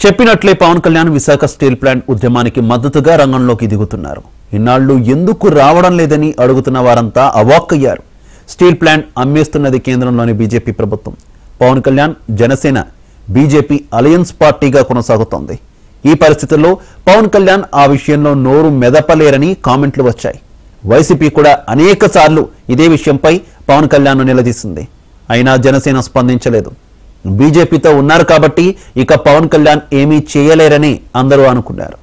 చెప్పినట్లే Pawan Kalyan Visakha steel plant ఉద్యమానికి మద్దతుగా రంగంలోకి దిగుతున్నారు ఇన్నాళ్లు ఎందుకు రావడం లేదని అడుగుతున్న వారంతా అవాక్కయ్యారు స్టీల్ ప్లాంట్ అమ్మేస్తున్నది కేంద్రంలోని బీజేపీ ప్రభుత్వం పవన్ కళ్యాణ్ జనసేన బీజేపీ అలయన్స్ పార్టీగా కొనసాగుతోంది ఈ పరిస్థితుల్లో పవన్ కళ్యాణ్ ఆ విషయంలో నోరు మెదపలేరని కామెంట్లు వచ్చాయి వైసీపీ కూడా అనేక సార్లు ఇదే విషయంపై పవన్ కళ్యాణ్ నిలదీసింది అయినా జనసేన స్పందించలేదు బీజేపీతో ఉన్నారు కాబట్టి ఇక పవన్ కళ్యాణ్ ఏమీ చేయలేరని అందరూ అనుకున్నారు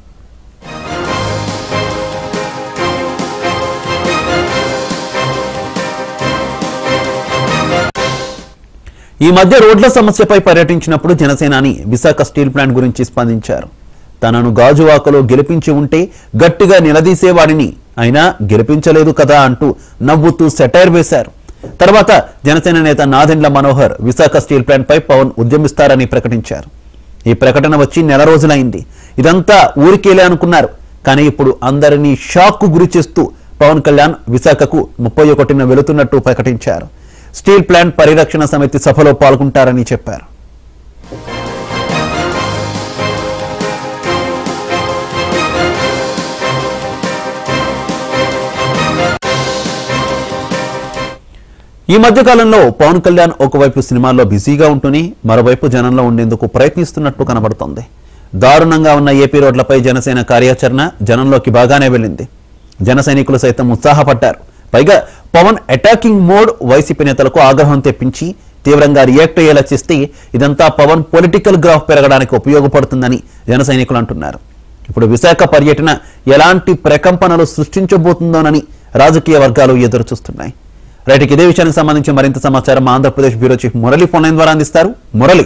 ఈ మధ్య రోడ్ల సమస్యపై పర్యటించినప్పుడు జనసేనాని విశాఖ స్టీల్ ప్లాంట్ గురించి స్పందించారు తనను గాజువాకలో గెలిపించి ఉంటే గట్టిగా నిలదీసేవాడిని అయినా గెలిపించలేదు కదా అంటూ నవ్వుతూ సెటైర్ వేశారు తర్వాత జనసేన నేత నాదెండ్ల మనోహర్ విశాఖ స్టీల్ ప్లాంట్ పై పవన్ ఉద్యమిస్తారని ప్రకటించారు ఈ ప్రకటన వచ్చి నెల రోజులైంది ఇదంతా ఊరికేలే అనుకున్నారు కానీ ఇప్పుడు అందరినీ షాక్ కు గురి చేస్తూ పవన్ కళ్యాణ్ విశాఖకు ముప్పై ఒకటిన వెళుతున్నట్టు ప్రకటించారు స్టీల్ ప్లాంట్ పరిరక్షణ సమితి సభలో పాల్గొంటారని చెప్పారు ఈ మధ్య కాలంలో పవన్ కళ్యాణ్ ఒకవైపు సినిమాల్లో బిజీగా ఉంటూనే మరోవైపు జనంలో ఉండేందుకు ప్రయత్నిస్తున్నట్టు కనబడుతోంది దారుణంగా ఉన్న ఏపీ రోడ్లపై జనసేన కార్యాచరణ జనంలోకి బాగానే వెళ్ళింది జన సైనికులు సైతం ఉత్సాహపడ్డారు పైగా పవన్ అటాకింగ్ మోడ్ వైసీపీ నేతలకు ఆగ్రహం తెప్పించి తీవ్రంగా రియాక్ట్ అయ్యేలా చేస్తే ఇదంతా పవన్ పొలిటికల్ గ్రాఫ్ పెరగడానికి ఉపయోగపడుతుందని జన సైనికులు అంటున్నారు ఇప్పుడు విశాఖ పర్యటన ఎలాంటి ప్రకంపనలు సృష్టించబోతుందోనని రాజకీయ వర్గాలు ఎదురు చూస్తున్నాయి రైట్ ఇక ఇదే విషయానికి సంబంధించి మరింత సమాచారం మా Andhra Pradesh bureau chief Murali phone line ద్వారా అందిస్తారు మురళి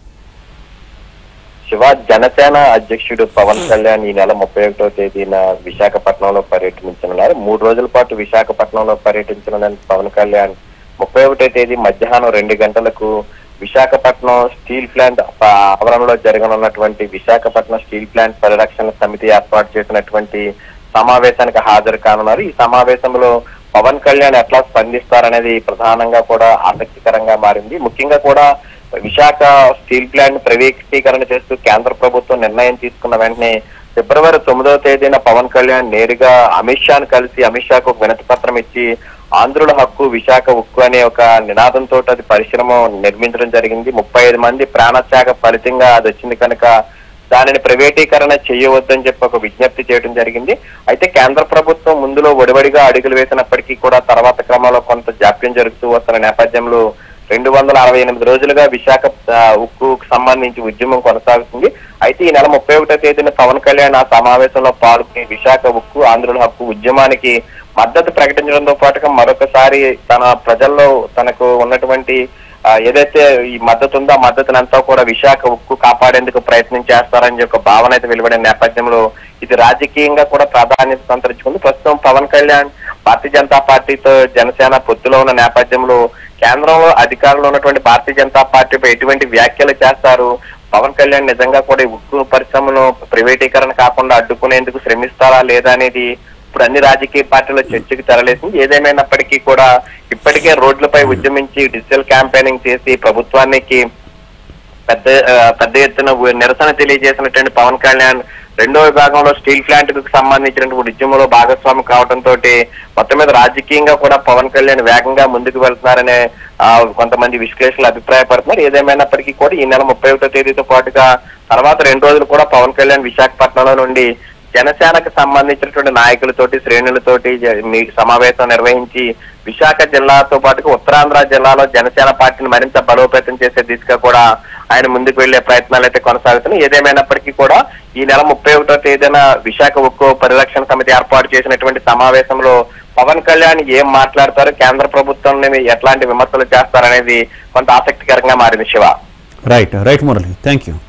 శివ జనసేన అధ్యక్షుడు పవన్ కళ్యాణ్ ఈ నెల ముప్పై ఒకటో తేదీన విశాఖపట్నంలో పర్యటించనున్నారు మూడు రోజుల పాటు విశాఖపట్నంలో పర్యటించనున్న పవన్ కళ్యాణ్ ముప్పై ఒకటో తేదీ మధ్యాహ్నం రెండు గంటలకు విశాఖపట్నం స్టీల్ ప్లాంట్ ప- ఆవరణలో జరగనున్నటువంటి విశాఖపట్నం స్టీల్ ప్లాంట్ పరిరక్షణ సమితి ఏర్పాటు చేసినటువంటి సమావేశానికి హాజరు కానున్నారు ఈ సమావేశంలో పవన్ కళ్యాణ్ ఎట్లా స్పందిస్తారనేది ప్రధానంగా కూడా ఆసక్తికరంగా మారింది ముఖ్యంగా కూడా విశాఖ స్టీల్ ప్లాంట్ ప్రైవేటీకరణ చేస్తూ కేంద్ర ప్రభుత్వం నిర్ణయం తీసుకున్న వెంటనే ఫిబ్రవరి తొమ్మిదవ తేదీన పవన్ కళ్యాణ్ నేరుగా అమిత్ షాను కలిసి అమిత్ షాకు ఒక వినతి పత్రం ఇచ్చి ఆంధ్రుల హక్కు విశాఖ ఉక్కు అనే ఒక నినాదంతో అది పరిశ్రమ నిర్మించడం జరిగింది ముప్పై ఐదు మంది ప్రాణత్యాగ ఫలితంగా అది వచ్చింది కనుక దానిని ప్రైవేటీకరణ చేయవద్దని చెప్పి ఒక విజ్ఞప్తి చేయడం జరిగింది అయితే కేంద్ర ప్రభుత్వం ముందులో ఒడివడిగా అడుగులు వేసినప్పటికీ కూడా తర్వాత క్రమంలో కొంత జాప్యం జరుగుతూ వస్తున్న నేపథ్యంలో రెండు వందల అరవై ఎనిమిది రోజులుగా విశాఖ ఆ, ఉక్కుకు సంబంధించి ఉద్యమం కొనసాగుతుంది అయితే ఈ నెల ముప్పై ఒకటో తేదీన పవన్ కళ్యాణ్ ఆ సమావేశంలో పాల్గొని విశాఖ ఉక్కు ఆంధ్రుల హక్కు ఉద్యమానికి మద్దతు ప్రకటించడంతో పాటుగా మరొకసారి తన ప్రజల్లో తనకు ఉన్నటువంటి ఆ, ఏదైతే ఈ మద్దతు ఉందో ఆ మద్దతునంతా కూడా విశాఖ ఉక్కు కాపాడేందుకు ప్రయత్నం చేస్తారని ఒక భావన అయితే వెలువడిన నేపథ్యంలో ఇది రాజకీయంగా కూడా ప్రాధాన్యత సంతరించుకుంది ప్రస్తుతం పవన్ కళ్యాణ్ భారతీయ జనతా పార్టీతో జనసేన పొత్తులో ఉన్న నేపథ్యంలో కేంద్రంలో అధికారంలో ఉన్నటువంటి భారతీయ జనతా పార్టీపై ఎటువంటి వ్యాఖ్యలు చేస్తారు పవన్ కళ్యాణ్ నిజంగా కూడా ఈ ఉక్కు పరిశ్రమను ప్రైవేటీకరణ కాకుండా అడ్డుకునేందుకు శ్రమిస్తారా లేదా అనేది ఇప్పుడు అన్ని రాజకీయ పార్టీల చర్చకు తెరలేసింది ఏదేమైనప్పటికీ కూడా ఇప్పటికే రోడ్లపై ఉద్యమించి డిజిటల్ క్యాంపెయినింగ్ చేసి ప్రభుత్వానికి పెద్ద ఆ, పెద్ద ఎత్తున ఉ- నిరసన తెలియజేసినటువంటి పవన్ కళ్యాణ్ రెండో విభాగంలో స్టీల్ ప్లాంట్ కు సంబంధించినటువంటి ఉద్యమంలో భాగస్వామి కావడంతో మొత్తం మీద రాజకీయంగా కూడా పవన్ కళ్యాణ్ వేగంగా ముందుకు వెళ్తున్నారనే ఆ, కొంతమంది విశ్లేషకులు అభిప్రాయపడుతున్నారు ఏదేమైనప్పటికీ కూడా ఈ నెల ముప్పై ఒకటో తేదీతో పాటుగా తర్వాత రెండు రోజులు కూడా పవన్ కళ్యాణ్ విశాఖపట్నంలో నుండి జనసేనకు సంబంధించినటువంటి నాయకులతోటి శ్రేణులతోటి జ- మీ సమావేశం నిర్వహించి విశాఖ జిల్లాతో పాటుగా ఉత్తరాంధ్ర జిల్లాలో జనసేన పార్టీని మరింత బలోపేతం చేసే దిశగా కూడా ఆయన ముందుకు వెళ్లే ప్రయత్నాలు అయితే కొనసాగుతున్నాయి ఏదేమైనప్పటికీ కూడా ఈ నెల ముప్పై ఒకటో తేదీన విశాఖ ఉక్కు పరిరక్షణ సమితి ఏర్పాటు చేసినటువంటి సమావేశంలో పవన్ కళ్యాణ్ ఏం మాట్లాడతారు కేంద్ర ప్రభుత్వం ఎట్లాంటి విమర్శలు చేస్తారనేది కొంత ఆసక్తికరంగా మారింది Shiva right right Murali thank you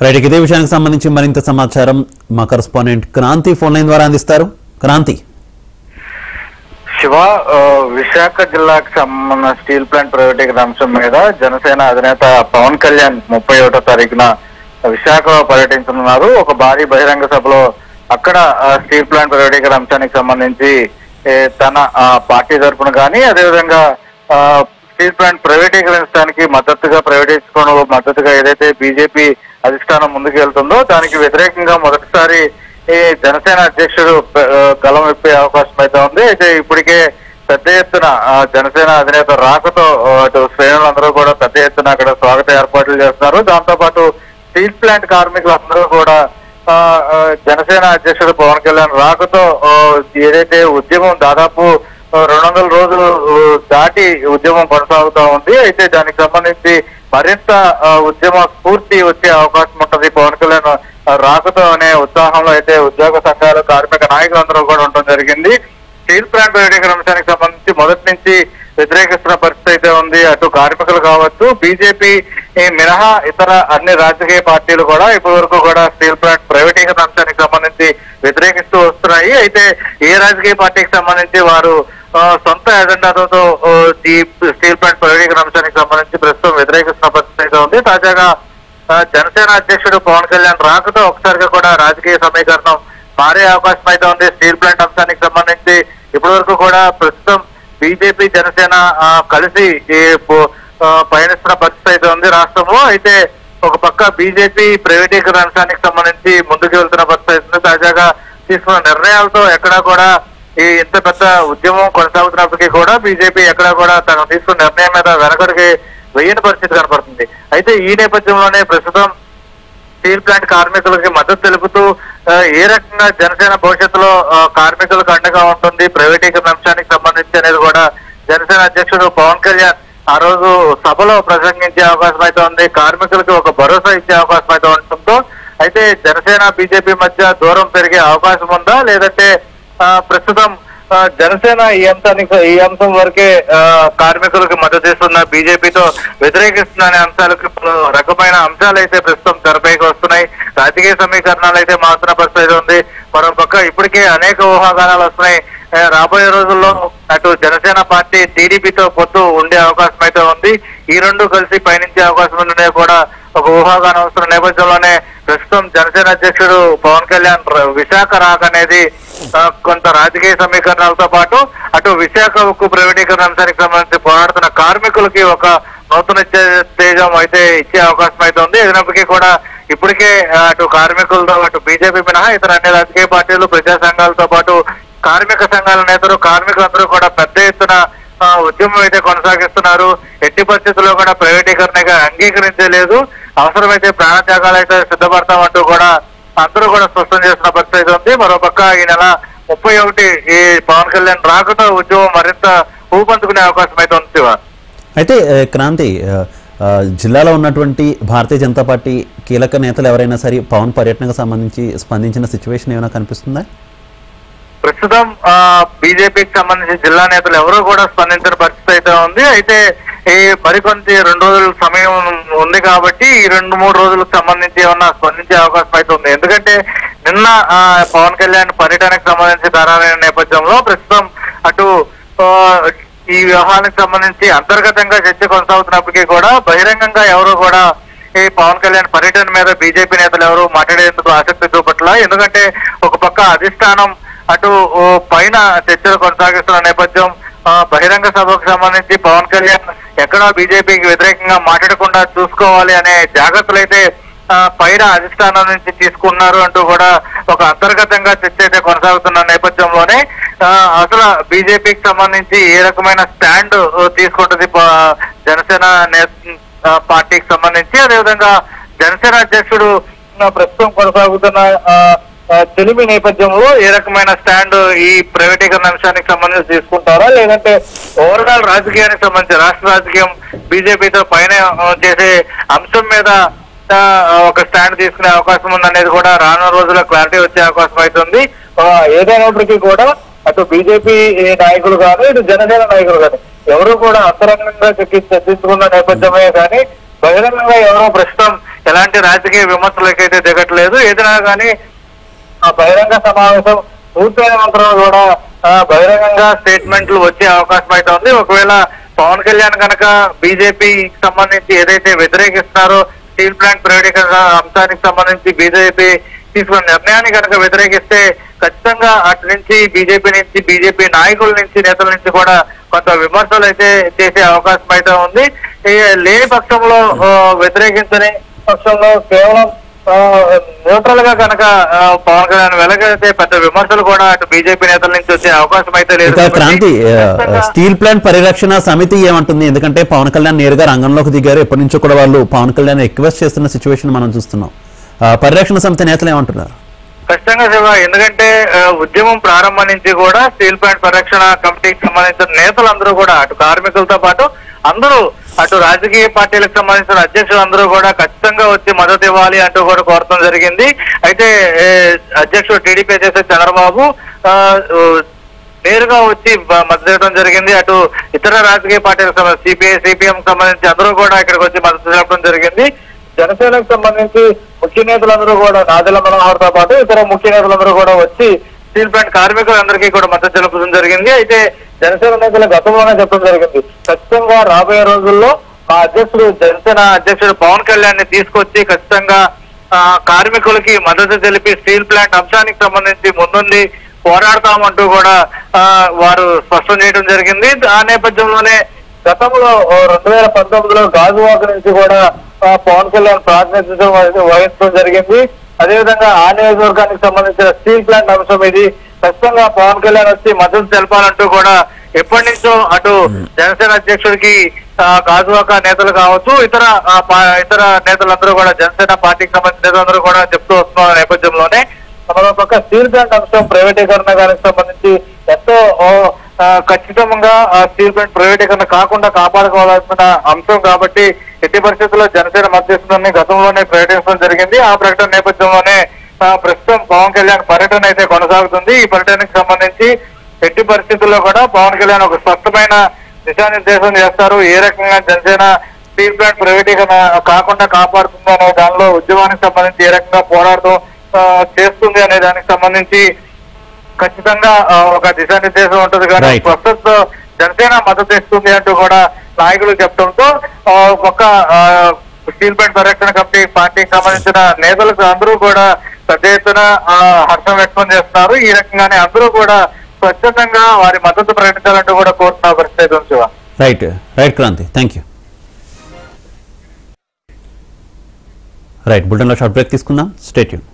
right ఇక ఇదే విషయానికి సంబంధించి మరింత సమాచారం మా కరస్పాండెంట్ క్రాంతి ఫోన్ లైన్ ద్వారా అందిస్తారు క్రాంతి శివ ఆ, విశాఖ జిల్లాకు సంబంధించిన స్టీల్ ప్లాంట్ ప్రైవేటీకరణ అంశం మీద జనసేన అధినేత పవన్ కళ్యాణ్ ముప్పై ఒకటో తారీఖున విశాఖలో పర్యటించనున్నారు ఒక భారీ బహిరంగ సభలో అక్కడ ఆ, స్టీల్ ప్లాంట్ ప్రైవేటీకరణ అంశానికి సంబంధించి ఏ, తన ఆ, పార్టీ తరపున కానీ అదేవిధంగా ఆ, స్టీల్ ప్లాంట్ ప్రైవేటీకరించడానికి మద్దతుగా ప్రైవేటీకరణ మద్దతుగా ఏదైతే బీజేపీ అధిష్టానం ముందుకు వెళ్తుందో దానికి వ్యతిరేకంగా మొదటిసారి ఈ జనసేన అధ్యక్షుడు ప- ఆ, గలం విప్పే అవకాశం అయితే ఉంది అయితే ఇప్పటికే పెద్ద ఎత్తున ఆ, జనసేన అధినేత రాకతో ఆ, అటు శ్రేణులందరూ కూడా పెద్ద ఎత్తున అక్కడ స్వాగత ఏర్పాట్లు చేస్తున్నారు దాంతో పాటు స్టీల్ ప్లాంట్ కార్మికులందరూ కూడా ఆ, ఆ, జనసేన అధ్యక్షుడు పవన్ కళ్యాణ్ రాకతో ఆ, ఏదైతే ఉద్యమం దాదాపు ఆ, రెండు వందల రోజులు ఆ, దాటి ఉద్యమం కొనసాగుతా ఉంది అయితే దానికి సంబంధించి మరింత ఆ, ఉద్యమ స్ఫూర్తి వచ్చే అవకాశం ఉంటది పవన్ కళ్యాణ్ ఆ, రాకతో అనే ఉత్సాహంలో అయితే ఉద్యోగ సంఘాలు కార్మిక నాయకులందరూ కూడా ఉండడం జరిగింది స్టీల్ ప్లాంట్ ప్రైవేటీకరణ అంశానికి సంబంధించి మొదటి నుంచి వ్యతిరేకిస్తున్న పరిస్థితి అయితే ఉంది అటు కార్మికులు కావచ్చు బీజేపీ మినహా ఇతర అన్ని రాజకీయ పార్టీలు కూడా ఇప్పటి వరకు కూడా స్టీల్ ప్లాంట్ ప్రైవేటీకరణ అంశానికి సంబంధించి వ్యతిరేకిస్తూ వస్తున్నాయి అయితే ఏ రాజకీయ పార్టీకి సంబంధించి వారు ఆ, సొంత ఎజెండాతో ఆ, ఈ స్టీల్ ప్లాంట్ ప్రైవేటీకరణ అంశానికి సంబంధించి ప్రస్తుతం వ్యతిరేకిస్తున్న పరిస్థితి అయితే ఉంది తాజాగా ఆ, జనసేన అధ్యక్షుడు పవన్ కళ్యాణ్ రాకతో ఒకసారిగా కూడా రాజకీయ సమీకరణం మారే అవకాశం అయితే ఉంది స్టీల్ ప్లాంట్ అంశానికి సంబంధించి ఇప్పటి వరకు కూడా ప్రస్తుతం బీజేపీ జనసేన ఆ, కలిసి ఈ పో- ఆ, పయనిస్తున్న పరిస్థితి అయితే ఉంది రాష్ట్రంలో అయితే ఒక పక్క బీజేపీ ప్రైవేటీకరణ అంశానికి సంబంధించి ముందుకు వెళ్తున్న పరిస్థితి అయితే ఉంది తాజాగా తీసుకున్న నిర్ణయాలతో ఎక్కడా కూడా ఈ ఇంత పెద్ద ఉద్యమం కొనసాగుతున్నప్పటికీ కూడా బీజేపీ ఎక్కడా కూడా తను తీసుకున్న నిర్ణయం మీద వెనకడికి వెయ్యని పరిస్థితి కనపడుతుంది అయితే ఈ నేపథ్యంలోనే ప్రస్తుతం స్టీల్ ప్లాంట్ కార్మికులకి మద్దతు తెలుపుతూ ఆ, ఏ రకంగా జనసేన భవిష్యత్తులో ఆ, కార్మికులకు అండగా ఉంటుంది ప్రైవేటీకరణ అంశానికి సంబంధించి అనేది కూడా జనసేన అధ్యక్షుడు పవన్ కళ్యాణ్ ఆ రోజు సభలో ప్రసంగించే అవకాశం అయితే ఉంది కార్మికులకు ఒక భరోసా ఇచ్చే అవకాశం అయితే ఉండటంతో అయితే జనసేన బీజేపీ మధ్య దూరం పెరిగే అవకాశం ఉందా లేదంటే ఆ, ప్రస్తుతం ఆ, జనసేన ఈ అంశానికి ఈ అంశం వరకే ఆ, కార్మికులకు మద్దతు ఇస్తున్న బీజేపీతో వ్యతిరేకిస్తున్న అనే అంశాలకు పలు రకమైన అంశాలు అయితే ప్రస్తుతం తెరపైకి వస్తున్నాయి రాజకీయ సమీకరణాలు అయితే మారుతున్న పరిస్థితి అయితే ఉంది మరో పక్క ఇప్పటికే అనేక ఊహాగానాలు వస్తున్నాయి ఆ, రాబోయే రోజుల్లో అటు జనసేన పార్టీ టీడీపీతో పొత్తు ఉండే అవకాశం అయితే ఉంది ఈ రెండు కలిసి పయనించే అవకాశం ఉందనే కూడా ఒక ఊహాగానం వస్తున్న నేపథ్యంలోనే ప్రస్తుతం జనసేన అధ్యక్షుడు పవన్ కళ్యాణ్ ర- విశాఖ రాక అనేది ఆ, కొంత రాజకీయ సమీకరణాలతో పాటు అటు విశాఖ ఉక్కు ప్రైవేటీకరణ అంశానికి సంబంధించి పోరాడుతున్న కార్మికులకి ఒక నూతన చే- తేజం అయితే ఇచ్చే అవకాశం అయితే ఉంది అయినప్పటికీ కూడా ఇప్పటికే ఆ, అటు కార్మికులతో అటు బీజేపీ మినహా ఇతర అన్ని రాజకీయ పార్టీలు ప్రజా సంఘాలతో పాటు కార్మిక సంఘాల నేతలు కార్మికులందరూ కూడా పెద్ద ఎత్తున ఆ, ఉద్యమం అయితే కొనసాగిస్తున్నారు ఎట్టి పరిస్థితుల్లో కూడా ప్రైవేటీకరణగా అంగీకరించలేదు అవసరమైతే ప్రాణత్యాగాలు అయితే సిద్ధపడతామంటూ కూడా అందరూ కూడా స్పష్టం చేస్తున్న పరిస్థితి అయితే ఉంది మరోపక్క ఈ నెల ముప్పై ఒకటి ఈ పవన్ కళ్యాణ్ రాకతో ఉద్యమం మరింత ఊపందుకునే అవకాశం అయితే ఉంది శివ అయితే ఆ, క్రాంతి ఆ, ఆ, జిల్లాలో ఉన్నటువంటి భారతీయ జనతా పార్టీ కీలక నేతలు ఎవరైనా సరే పవన్ పర్యటనకు సంబంధించి స్పందించిన సిచ్యువేషన్ ఏమైనా కనిపిస్తుందా ప్రస్తుతం ఆ బీజేపీకి సంబంధించి జిల్లా నేతలు ఎవరూ కూడా స్పందించిన పరిస్థితి అయితే ఉంది అయితే ఈ మరికొంత రెండు రోజుల సమయం ఉంది కాబట్టి ఈ రెండు మూడు రోజులకు సంబంధించి ఏమన్నా స్పందించే అవకాశం అయితే ఉంది ఎందుకంటే నిన్న ఆ, పవన్ కళ్యాణ్ పర్యటనకు సంబంధించి ఖరారైన నేపథ్యంలో ప్రస్తుతం అటు ఆ, ఈ వ్యవహారానికి సంబంధించి అంతర్గతంగా చర్చ కొనసాగుతున్నప్పటికీ కూడా బహిరంగంగా ఎవరు కూడా ఈ పవన్ కళ్యాణ్ పర్యటన మీద బీజేపీ నేతలు ఎవరు మాట్లాడేందుకు ఆసక్తి చూపట్ల ఎందుకంటే ఒక పక్క అధిష్టానం అటు ఓ పైన చర్చలు కొనసాగిస్తున్న నేపథ్యం ఆ, బహిరంగ సభకు సంబంధించి పవన్ కళ్యాణ్ ఎక్కడా బీజేపీకి వ్యతిరేకంగా మాట్లాడకుండా చూసుకోవాలి అనే జాగ్రత్తలు అయితే ఆ, పైన అధిష్టానం నుంచి తీసుకున్నారు అంటూ కూడా ఒక అంతర్గతంగా చర్చ అయితే కొనసాగుతున్న నేపథ్యంలోనే ఆ, అసలు బీజేపీకి సంబంధించి ఏ రకమైన స్టాండ్ తీసుకుంటుంది ప- జనసేన నే- ఆ, పార్టీకి సంబంధించి అదేవిధంగా జనసేన అధ్యక్షుడు ఆ, ప్రస్తుతం కొనసాగుతున్న ఆ, ఆ, తెలివి నేపథ్యంలో ఏ రకమైన స్టాండ్ ఈ ప్రైవేటీకరణ అంశానికి సంబంధించి తీసుకుంటారా లేదంటే ఓవరాల్ రాజకీయానికి సంబంధించి రాష్ట్ర రాజకీయం బీజేపీతో పైన ఆ, చేసే అంశం మీద ఆ, ఒక స్టాండ్ తీసుకునే అవకాశం ఉందనేది కూడా రానున్న రోజుల్లో క్లారిటీ వచ్చే అవకాశం అవుతుంది ఆ, ఏదైనప్పటికీ కూడా అటు బీజేపీ నాయకులు కాదు ఇటు జనసేన నాయకులు కాదు ఎవరు కూడా అంతరంగంగా చర్చి- చర్చించుకున్న నేపథ్యమే కానీ బహిరంగంగా ఎవరో ప్రస్తుతం ఎలాంటి రాజకీయ విమర్శలకైతే దిగట్లేదు ఏదైనా కానీ ఆ బహిరంగ సమావేశం పూర్తయిన అనంతరం కూడా ఆ, బహిరంగంగా స్టేట్మెంట్లు వచ్చే అవకాశం అయితే ఉంది ఒకవేళ పవన్ కళ్యాణ్ కనుక బీజేపీకి సంబంధించి ఏదైతే వ్యతిరేకిస్తున్నారో స్టీల్ ప్లాంట్ ప్రైవేటీకరణ అంశానికి సంబంధించి బీజేపీ తీసుకున్న నిర్ణయాన్ని కనుక వ్యతిరేకిస్తే ఖచ్చితంగా అటు నుంచి బీజేపీ నుంచి బీజేపీ నాయకుల నుంచి నేతల నుంచి కూడా కొంత విమర్శలు అయితే చేసే అవకాశం అయితే ఉంది ఈ లేని పక్షంలో ఆ, వ్యతిరేకించని పక్షంలో కేవలం న్యూట్రల్ గా కనుక ఆ, పవన్ కళ్యాణ్ వెలగైతే పెద్ద విమర్శలు కూడా అటు బీజేపీ నేతల నుంచి వచ్చే అవకాశం అయితే లేదు ఇక క్రాంతి ఆ, ఖచ్చితంగా స్టీల్ ప్లాంట్ పరిరక్షణ సమితి ఏమంటుంది ఎందుకంటే పవన్ కళ్యాణ్ నేరుగా రంగంలోకి దిగారు ఎప్పటి నుంచో కూడా వాళ్ళు పవన్ కళ్యాణ్ రిక్వెస్ట్ చేస్తున్న సిచ్యువేషన్ మనం చూస్తున్నాం ఆ, పరిరక్షణ సమితి నేతలు ఏమంటున్నారు ఖచ్చితంగా శివ ఎందుకంటే ఆ, ఉద్యమం ప్రారంభం నుంచి కూడా స్టీల్ ప్లాంట్ పరిరక్షణ కమిటీకి సంబంధించిన నేతలందరూ కూడా అటు కార్మికులతో పాటు అందరూ అటు రాజకీయ పార్టీలకు సంబంధించిన అధ్యక్షులందరూ కూడా ఖచ్చితంగా వచ్చి మద్దతు ఇవ్వాలి అంటూ కూడా కోరడం జరిగింది అయితే ఏ, అధ్యక్షుడు టీడీపీ చేసే చంద్రబాబు ఆ, ఉ, నేరుగా వచ్చి బ- మద్దతు ఇవ్వడం జరిగింది అటు ఇతర రాజకీయ పార్టీలకు సిపిఐ సిపిఎం సంబంధించి అందరూ కూడా ఇక్కడికి వచ్చి మద్దతు తెలపడం జరిగింది జనసేనకు సంబంధించి ముఖ్య నేతలందరూ కూడా నాదెల మనోహర్ తో పాటు ఇతర ముఖ్య నేతలందరూ కూడా వచ్చి స్టీల్ ప్లాంట్ కార్మికులందరికీ కూడా మద్దతు తెలపడం జరిగింది అయితే జనసేన నేతలు గతంలోనే చెప్పడం జరిగింది ఖచ్చితంగా రాబోయే రోజుల్లో మా అధ్యక్షుడు జనసేన అధ్యక్షుడు పవన్ కళ్యాణ్ ని తీసుకొచ్చి ఖచ్చితంగా ఆ, కార్మికులకి మద్దతు తెలిపి స్టీల్ ప్లాంట్ అంశానికి సంబంధించి ముందుండి పోరాడతామంటూ కూడా ఆ, వారు స్పష్టం చేయడం జరిగింది ఆ నేపథ్యంలోనే గతంలో ఓ రెండు వేల పంతొమ్మిదిలో గాజువాక నుంచి కూడా ఆ, పవన్ కళ్యాణ్ ప్రాతినిధ్యం వహి- వహించడం జరిగింది అదేవిధంగా ఆ నియోజకవర్గానికి సంబంధించిన స్టీల్ ప్లాంట్ అంశం ఇది ఖచ్చితంగా పవన్ కళ్యాణ్ వచ్చి మద్దతు తెలపాలంటూ కూడా ఎప్పటి నుంచో అటు జనసేన అధ్యక్షుడికి ఆ, గాజువాక నేతలు కావచ్చు ఇతర ఆ, పా- ఇతర నేతలందరూ కూడా జనసేన పార్టీకి సంబంధించిన నేతలందరూ కూడా చెప్తూ వస్తున్న నేపథ్యంలోనే మరో పక్క స్టీల్ ప్లాంట్ అంశం ప్రైవేటీకరణ దానికి సంబంధించి ఎంతో ఓ, ఆ, ఖచ్చితంగా ఆ స్టీల్ ప్లాంట్ ప్రైవేటీకరణ కాకుండా కాపాడుకోవాల్సిన అంశం కాబట్టి ఎట్టి పరిస్థితుల్లో జనసేన మధ్యస్థులని గతంలోనే ప్రకటించడం జరిగింది ఆ ప్రకటన నేపథ్యంలోనే ఆ, ప్రస్తుతం పవన్ కళ్యాణ్ పర్యటన అయితే కొనసాగుతుంది ఈ పర్యటనకు సంబంధించి ఎట్టి పరిస్థితుల్లో కూడా పవన్ కళ్యాణ్ ఒక స్పష్టమైన దిశానిర్దేశం చేస్తారు ఏ రకంగా జనసేన స్టీల్ ప్లాంట్ ప్రైవేటీకరణ కాకుండా కాపాడుతుంది అనే దానిలో ఉద్యమానికి సంబంధించి ఏ రకంగా పోరాడుతూ ఆ, చేస్తుంది అనే దానికి సంబంధించి ఖచ్చితంగా ఆ, ఒక దిశానిర్దేశం ఉంటుంది కానీ Right. ప్రస్తుతం జనసేన మద్దతు ఇస్తుంది అంటూ కూడా నాయకులు చెప్పడంతో ఆ, ఒక ఆ, స్టీల్ ప్లాంట్ పరిరక్షణ కమిటీ పార్టీకి సంబంధించిన నేతలకు అందరూ కూడా పెద్ద ఎత్తున ఆ, హర్షం వ్యక్తం చేస్తున్నారు ఈ రకంగానే అందరూ కూడా స్వచ్ఛందంగా వారి మద్దతు ప్రకటించాలంటూ కూడా కోరుతున్న పరిస్థితి ఉంది Shiva right right Kranti thank you right బుల్టన్లో షార్ట్ బ్రేక్ తీసుకుందాం స్టేట్యూన్